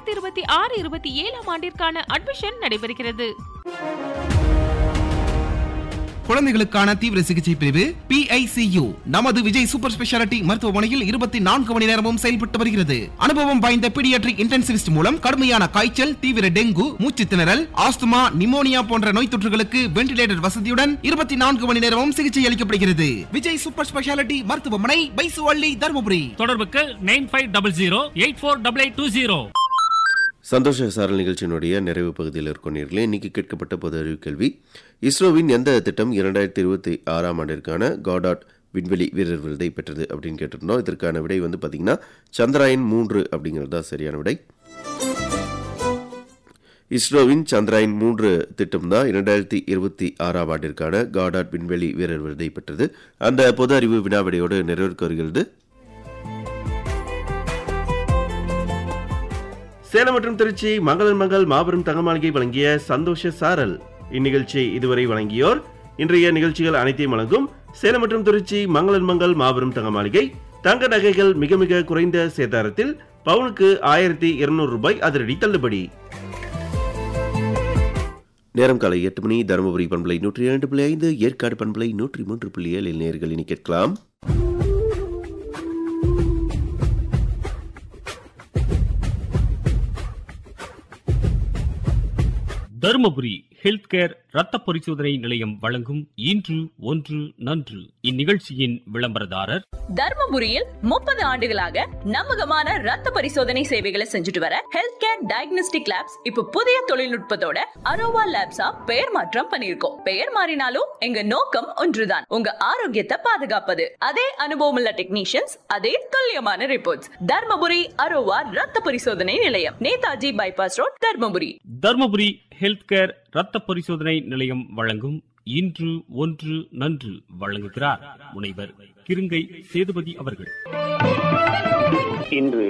இரண்டாயிரத்தி இருபத்தி ஆறு இருபத்தி ஏழாம் ஆண்டிற்கான அட்மிஷன் நடைபெறுகிறது குழந்தைகளுக்கான தீவிர சிகிச்சை பிரிவு PICU நமது விஜய் சூப்பர் ஸ்பெஷாலிட்டி மருத்துவமனையில் இருபத்தி நான்கு மணி நேரமும் செயல்பட்டு வருகிறது அனுபவம் வாய்ந்த பீடியாட்ரிக் இன்டென்சிவிஸ்ட் மூலம் கடுமையான காய்ச்சல் தீவிர டெங்கு மூச்சு திணறல் ஆஸ்துமா நிமோனியா போன்ற நோய் தொற்றுகளுக்கு வென்டிலேட்டர் வசதியுடன் இருபத்தி நான்கு மணி நேரமும் சிகிச்சை அளிக்கப்படுகிறது விஜய் சூப்பர் ஸ்பெஷாலிட்டி மருத்துவமனை பைசுவள்ளி தருமபுரி தொடர்புக்கு nine five double zero eight four double eight two zero சந்தோஷ சாரல் நிகழ்ச்சியினுடைய நிறைவு பகுதியில் இருக்கும் நேர்களே இன்னைக்கு கேட்கப்பட்ட பொது அறிவு கேள்வி இஸ்ரோவின் எந்த திட்டம் இரண்டாயிரத்தி இருபத்தி ஆறாம் ஆண்டிற்கான காடாட் விண்வெளி வீரர் விருதை பெற்றது அப்படின்னு கேட்டிருந்தோம் இதற்கான விடை வந்து பார்த்தீங்கன்னா சந்திராயன் மூன்று அப்படிங்கிறது தான் சரியான விடை இஸ்ரோவின் சந்திராயன் மூன்று திட்டம் தான் இரண்டாயிரத்தி இருபத்தி ஆறாம் ஆண்டிற்கான காடாட் விண்வெளி வீரர் விருதை பெற்றது அந்த பொது அறிவு வினாவிடையோடு நிறைவேற்க வருகிறது சேலம் மற்றும் திருச்சி மங்களன் மங்கள் மாபெரும் தங்கமாளிகை வழங்கிய சந்தோஷ சாரல் இந்நிகழ்ச்சியை இதுவரை வழங்கியோர் இன்றைய நிகழ்ச்சிகள் அனைத்தையும் வழங்கும் சேலம் மற்றும் திருச்சி மங்களன் மங்கள் மாபெரும் தங்கமாளிகை தங்க நகைகள் மிக மிக குறைந்த சேதாரத்தில் பவுனுக்கு ஆயிரத்தி இருநூறு ரூபாய் அதிரடி தள்ளுபடி நேரம் காலை எட்டு மணி தருமபுரி பண்பலை நூற்றி இரண்டு புள்ளி ஐந்து ஏற்காடு பண்பலை நூற்றி மூன்று புள்ளி ஏழில் நேர்கள் இனி கேட்கலாம் தருமபுரி ஹெல்த் கேர் ரத்த பரிசோதனை நிலையம் வழங்கும் இன்று ஒன்று நன்று இந்நிகழ்ச்சியின் விளம்பரதாரர் தர்மபுரியில் முப்பது ஆண்டுகளாக நம்பகமான ரத்த பரிசோதனை சேவைகளை செஞ்சுட்டு வர ஹெல்த் கேர் டயக்னோஸ்டிக் லேப்ஸ் இப்ப புதிய தொழில்நுட்பத்தோட அரோவா லேப்ஸா பெயர் மாற்றம் பண்ணிருக்கோம் பெயர் மாறினாலும் எங்க நோக்கம் ஒன்றுதான் உங்க ஆரோக்கியத்தை பாதுகாப்பது அதே அனுபவம் உள்ள டெக்னீஷியன்ஸ் அதே துல்லியமான ரிப்போர்ட்ஸ் தர்மபுரி அரோவா ரத்த பரிசோதனை நிலையம் Netaji bypass road Dharmapuri Dharmapuri health care ரத்த பரிசோதனை நிலையம் வழங்கும் இன்று ஒன்று நன்று வழங்குகிறார் முனைவர் கிருங்கை சேதுபதி அவர்கள் இன்று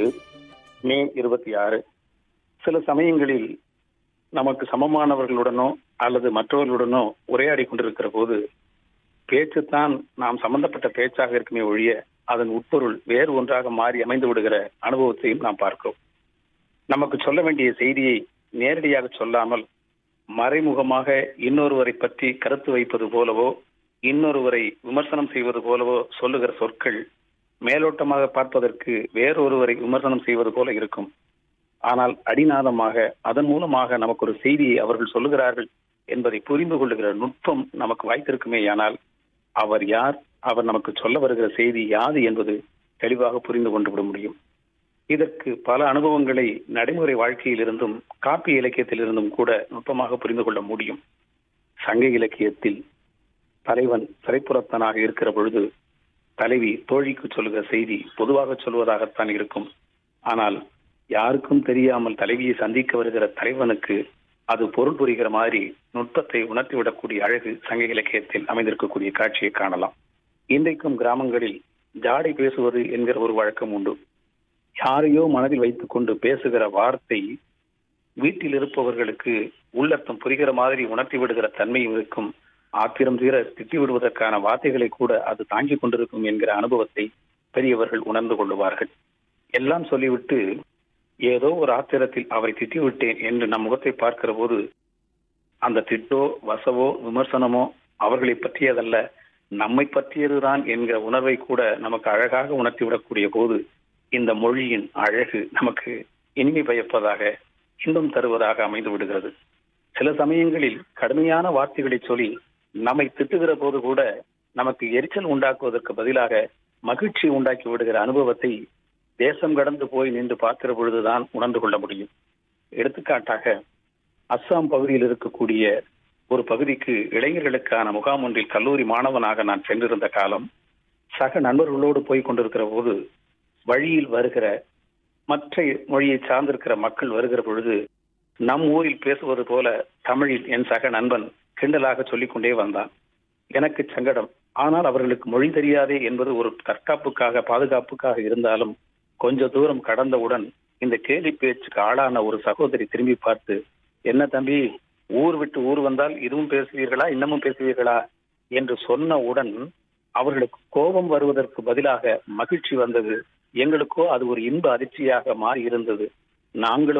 மே இருபத்தி ஆறு சில சமயங்களில் நமக்கு சமமானவர்களுடனோ அல்லது மற்றவர்களுடனோ உரையாடி கொண்டிருக்கிற போது பேச்சுத்தான் நாம் சம்பந்தப்பட்ட பேச்சாக இருக்குமே ஒழிய அதன் உட்பொருள் வேறு ஒன்றாக மாறி அமைந்து விடுகிற அனுபவத்தையும் நாம் பார்க்கிறோம் நமக்கு சொல்ல வேண்டிய செய்தியை நேரடியாக சொல்லாமல் மறைமுகமாக இன்னொருவரை பற்றி கருத்து வைப்பது போலவோ இன்னொருவரை விமர்சனம் செய்வது போலவோ சொல்லுகிற சொற்கள் மேலோட்டமாக பார்ப்பதற்கு வேறொருவரை விமர்சனம் செய்வது போல இருக்கும் ஆனால் அடிநாதமாக அதன் மூலமாக நமக்கு ஒரு செய்தியை அவர்கள் சொல்லுகிறார்கள் என்பதை புரிந்து கொள்ளுகிற நுட்பம் நமக்கு வாய்த்திருக்குமேயானால் அவர் யார் அவர் நமக்கு சொல்ல வருகிற செய்தி யாது என்பது தெளிவாக புரிந்து கொண்டு விட முடியும் இதற்கு பல அனுபவங்களை நடைமுறை வாழ்க்கையிலிருந்தும் காப்பிய இலக்கியத்திலிருந்தும் கூட நுட்பமாக புரிந்து கொள்ள முடியும் சங்க இலக்கியத்தில் தலைவன் சிறைப்புறத்தனாக இருக்கிற பொழுது தலைவி தோழிக்கு சொல்லுகிற செய்தி பொதுவாக சொல்வதாகத்தான் இருக்கும் ஆனால் யாருக்கும் தெரியாமல் தலைவியை சந்திக்க வருகிற தலைவனுக்கு அது பொருள் புரிகிற மாதிரி நுட்பத்தை உணர்த்திவிடக்கூடிய அழகு சங்க இலக்கியத்தில் அமைந்திருக்கக்கூடிய காட்சியை காணலாம் இன்றைக்கும் கிராமங்களில் ஜாடை பேசுவது என்கிற ஒரு வழக்கம் உண்டு யாரையோ மனதில் வைத்துக் கொண்டு பேசுகிற வார்த்தை வீட்டில் இருப்பவர்களுக்கு உள்ளர்த்தம் புரிகிற மாதிரி உணர்த்தி விடுகிற தன்மையும் இருக்கும் ஆத்திரம் தீர திட்டி விடுவதற்கான வார்த்தைகளை கூட அது தாங்கிக் கொண்டிருக்கும் என்கிற அனுபவத்தை பெரியவர்கள் உணர்ந்து கொள்ளுவார்கள் எல்லாம் சொல்லிவிட்டு ஏதோ ஒரு ஆத்திரத்தில் அவரை திட்டிவிட்டேன் என்று நம் முகத்தை பார்க்கிற போது அந்த திட்டோ வசவோ விமர்சனமோ அவர்களை பற்றியதல்ல நம்மை பற்றியதுதான் என்கிற உணர்வை கூட நமக்கு அழகாக உணர்த்திவிடக்கூடிய போது இந்த மொழியின் அழகு நமக்கு இனிமை பயப்பதாக இன்பம் தருவதாக அமைந்து விடுகிறது சில சமயங்களில் கடுமையான வார்த்தைகளை சொல்லி நம்மை திட்டுகிற போது கூட நமக்கு எரிச்சல் உண்டாக்குவதற்கு பதிலாக மகிழ்ச்சி உண்டாக்கி விடுகிற அனுபவத்தை தேசம் கடந்து போய் நின்று பார்க்கிற பொழுதுதான் உணர்ந்து கொள்ள முடியும் எடுத்துக்காட்டாக அஸ்ஸாம் பகுதியில் இருக்கக்கூடிய ஒரு பகுதிக்கு இளைஞர்களுக்கான முகாம் ஒன்றில் கல்லூரி மாணவனாக நான் சென்றிருந்த காலம் சக நண்பர்களோடு போய் கொண்டிருக்கிற போது வழியில் வருகிற மற்ற மொழியை சார்ந்திருக்கிற மக்கள் வருகிற பொழுது நம் ஊரில் பேசுவது போல தமிழில் என் சக நண்பன் கிண்டலாக சொல்லிக் கொண்டே வந்தான் எனக்கு சங்கடம் ஆனால் அவர்களுக்கு மொழி தெரியாதே என்பது ஒரு தற்காப்புக்காக பாதுகாப்புக்காக இருந்தாலும் கொஞ்ச தூரம் கடந்தவுடன் இந்த கேலி பேச்சுக்கு ஆளான ஒரு சகோதரி திரும்பி பார்த்து என்ன தம்பி ஊர் விட்டு ஊர் வந்தால் இதுவும் பேசுவீர்களா இன்னமும் பேசுவீர்களா என்று சொன்னவுடன் அவர்களுக்கு கோபம் வருவதற்கு பதிலாக மகிழ்ச்சி வந்தது எங்களுக்கோ அது ஒரு இன்ப அதிர்ச்சியாக மாறி இருந்தது நாங்களும்